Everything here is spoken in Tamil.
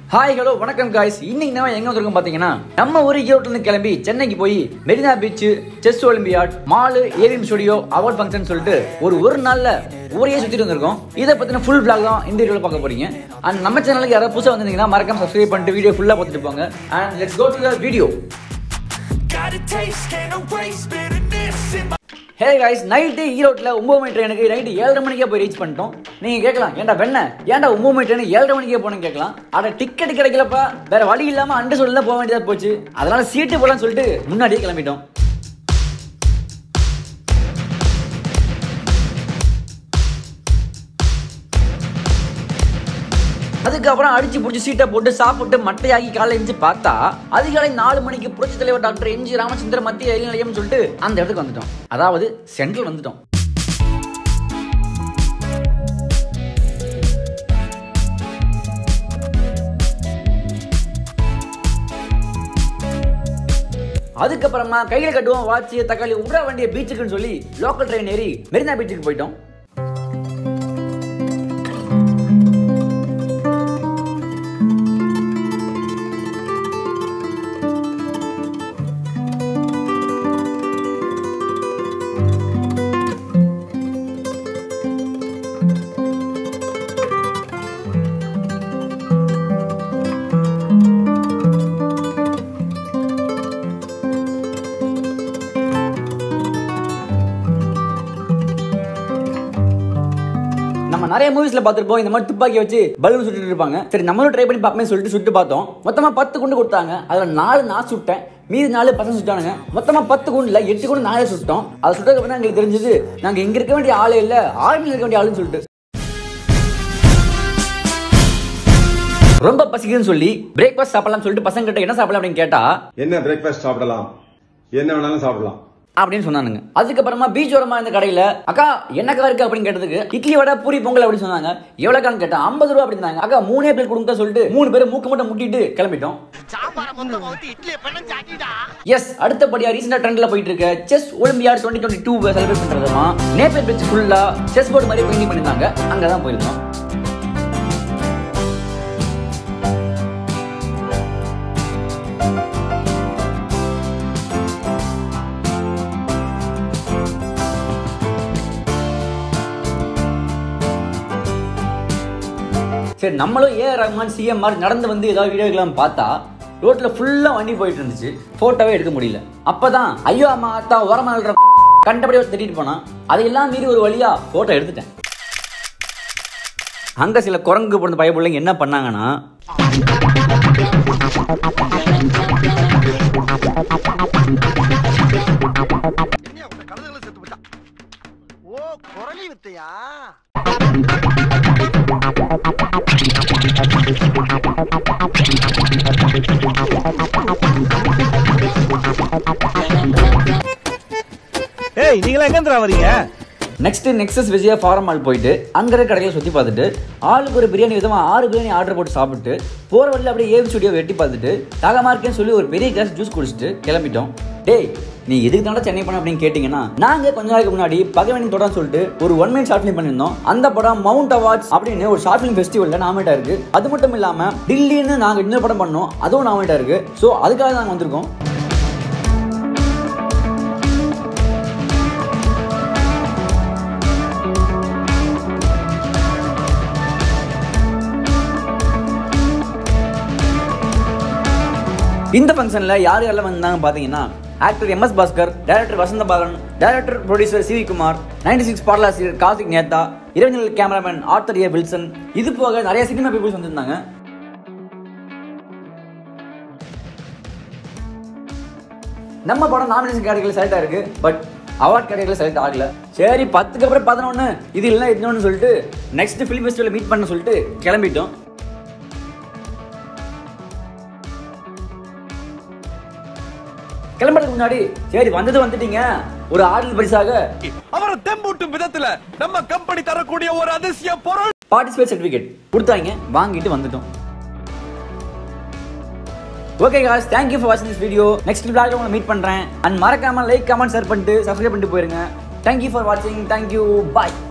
ஹாய் ஹலோ வணக்கம் காய்ஸ் இன்னைக்கு நம்ம எங்க வந்திருக்கோம் பாத்தீங்கன்னா நம்ம ஒரு ஈரோட்ல இருந்து கிளம்பி சென்னைக்கு போய் மெரினா பீச் செஸ் ஒலிம்பியாட் மாலு ஏவிஎம் ஸ்டுடியோ அவார்ட் ஃபங்க்ஷன் சொல்லிட்டு ஒரு ஒரு நாள்ல ஊரையே சுத்திட்டு வந்திருக்கோம் இதை பத்தின ஃபுல் vlog தான் இந்த வீடியோல பார்க்க போறீங்க அண்ட் நம்ம சேனலுக்கு யாராவது புதுசா வந்திருந்தீங்கன்னா மறக்காம சப்ஸ்கிரைப் பண்ணிட்டு வீடியோ ஃபுல்லா பார்த்துட்டு போங்க and let's go to the video Got a taste, can't erase bitterness in my hey guys night ஈரோட்டில் ஒம்பது மணி ட்ரெயினுக்கு நைட்டு ஏழரை மணிக்கே போய் ரீச் பண்ணிட்டோம் நீங்கள் கேட்கலாம் ஏன்டா வெண்ண ஏன்டா ஒம்பது மணி ட்ரெயின் ஏழரை மணிக்கே போனேன்னு கேட்கலாம் அட டிக்கெட் கிடைக்கலப்பா வேற வழி இல்லாமல் அண்டு சொல்லி தான் போக வேண்டியதாக போச்சு அதனால சீட்டு போடலாம்னு சொல்லிட்டு முன்னாடியே கிளம்பிட்டோம் அதுக்கப்புறம் அடிச்சு பிடிச்சி சீட்டை போட்டு சாப்பிட்டு மட்டையாகி காலைல எழுந்து பார்த்தா அதிகாலை நாலு மணிக்கு புரட்சி தலைவர் டாக்டர் எம்ஜி ராமச்சந்திர மத்திய ரயில் நிலையம் சொல்லிட்டு அந்த இடத்துக்கு வந்துட்டோம் அதாவது சென்ட்ரல் வந்துட்டோம் அதுக்கப்புறமா கையில கட்டுவோம் வாட்ச் தக்காளி விட வேண்டிய பீச்சுக்குன்னு சொல்லி லோக்கல் ட்ரெயின் ஏறி மெரினா பீச்சுக்கு போயிட்டோம் நம்ம நிறைய மூவிஸ்ல பார்த்திருப்போம் இந்த மாதிரி துப்பாக்கி வச்சு பலூன் சுட்டுட்டு இருப்பாங்க சரி நம்மளும் ட்ரை பண்ணி பார்ப்போம் சொல்லிட்டு சுட்டு பார்த்தோம் மொத்தமா பத்து குண்டு கொடுத்தாங்க அதுல நாலு நான் சுட்டேன் மீதி நாலு பசங்க சுட்டானுங்க மொத்தமா பத்து குண்டுல எட்டு குண்டு நாளே சுட்டோம் அதை சுட்டதுக்கு அப்புறம் தான் எங்களுக்கு தெரிஞ்சது நாங்க இங்க இருக்க வேண்டிய ஆளே இல்ல ஆர்மியில் இருக்க வேண்டிய ஆளுன்னு சொல்லிட்டு ரொம்ப பசிக்குதுன்னு சொல்லி பிரேக்ஃபாஸ்ட் சாப்பிடலாம் சொல்லிட்டு பசங்க கிட்ட என்ன சாப்பிடலாம் அப்படின்னு கேட்டா என்ன பிரேக்ஃபாஸ்ட் சாப்பிடலாம் என்ன வேணாலும் சாப்பிடலாம் அப்படின்னு சொன்னானுங்க அதுக்கப்புறமா பீச் ஓரமா இந்த கடையில அக்கா என்னக்கா இருக்கு அப்படின்னு கேட்டதுக்கு இட்லி வடை பூரி பொங்கல் அப்படின்னு சொன்னாங்க எவ்வளவுக்கான்னு கேட்டேன் ஐம்பது ரூபா அப்படின்னாங்க அக்கா மூணே பேர் கொடுங்க சொல்லிட்டு மூணு பேர் மூக்கு மட்டும் முட்டிட்டு கிளம்பிட்டோம் எஸ் அடுத்தபடியா ரீசெண்டா ட்ரெண்ட்ல போயிட்டு இருக்க chess Olympiad twenty twenty two celebrate பண்றதுமா நேப்பர் பீச் ஃபுல்லா செஸ் போர்டு மாதிரி பெயிண்டிங் பண்ணிருந்தாங்க அங்கதான் போயிருந்தோம் சரி நம்மளும் ஏ ரஹ்மான் சிஎம்ஆர் நடந்து வந்து ஏதாவது வீடியோ எடுக்கலாம் பார்த்தா ரோட்ல ஃபுல்லா வண்டி போயிட்டு இருந்துச்சு போட்டோவே எடுக்க முடியல அப்பதான் ஐயோ அம்மா அத்தா ஓரமா இருக்கிற கண்டபடியே திட்டிட்டு போனா அதையெல்லாம் மீறி ஒரு வழியா போட்டோ எடுத்துட்டேன் அங்க சில குரங்கு பிறந்த பய பிள்ளைங்க என்ன பண்ணாங்கன்னா என்ன உங்க கழுதுகளை செத்து போச்சா ஓ குரலி வித்தையா ஏய் நீங்களா எங்க வரீங்க next Nexus Vijaya Forum mall போயிட்டு அங்க இருக்க கடையில் சுற்றி பார்த்துட்டு ஆளுக்கு ஒரு பிரியாணி விதமாக ஆறு பிரியாணி ஆர்டர் போட்டு சாப்பிட்டு போகிற வழியில் அப்படியே ஏவி ஸ்டுடியோ வெட்டி பார்த்துட்டு தாகமா இருக்கேன்னு சொல்லி ஒரு பெரிய கிளாஸ் ஜூஸ் குடிச்சிட்டு கிளம்பிட்டோம் டேய் நீ எதுக்கு தானே சென்னை போன அப்படின்னு கேட்டிங்கன்னா நாங்கள் கொஞ்ச நாளைக்கு முன்னாடி பகவனின் தொடர்னு சொல்லிட்டு ஒரு ஒன் மினிட் ஷார்ட் ஃபிலிம் பண்ணியிருந்தோம் அந்த படம் மவுண்ட் அவார்ட்ஸ் அப்படின்னு ஒரு ஷார்ட் ஃபிலிம் ஃபெஸ்டிவலில் நாமினேட் இருக்கு அது மட்டும் இல்லாமல் டில்லின்னு நாங்கள் இன்னொரு படம் பண்ணோம் அதுவும் நாமினேட் இருக்கு ஸோ அதுக்காக நாங்கள் வந்திருக்கோம் இந்த ஃபங்க்ஷனில் யார் யாரெல்லாம் வந்தாங்க பார்த்தீங்கன்னா actor M S Bhaskar director Vasantha Balan director producer CV Kumar ninety six பாடலாசிரியர் கார்த்திக் நேத்தா இரவினல் கேமராமேன் ஆர்த்தர் ஏ வில்சன் இது போக நிறைய சினிமா பீப்புள்ஸ் வந்திருந்தாங்க நம்ம படம் நாமினேஷன் கேட்டகரியில் செலக்ட் ஆயிருக்கு பட் அவார்ட் கேட்டகரியில் செலக்ட் ஆகல சரி பத்துக்கு அப்புறம் பதினொன்று இது இல்லைன்னா இன்னொன்று சொல்லிட்டு நெக்ஸ்ட் ஃபிலிம் ஃபெஸ்டிவலில் மீட் பண்ண சொல்லிட்டு கிளம்பிட்டோம் கிளம்புறதுக்கு முன்னாடி சரி வந்தது வந்துட்டீங்க ஒரு ஆறுதல் பரிசாக அவரை தெம்பூட்டும் விதத்துல நம்ம கம்பெனி தரக்கூடிய ஒரு அதிசய பொருள் பார்ட்டிசிபேட் சர்டிஃபிகேட் கொடுத்தாங்க வாங்கிட்டு வந்துட்டோம் ஓகே காஸ் தேங்க்யூ ஃபார் வாட்சிங் திஸ் வீடியோ நெக்ஸ்ட் vlogல உங்களை மீட் பண்றேன் அண்ட் மறக்காம லைக் கமெண்ட் ஷேர் பண்ணிட்டு சப்ஸ்கிரைப் பண்ணிட்டு போயிருங்க தேங்க்யூ ஃபார் வாட்சிங் தேங்க்யூ பாய்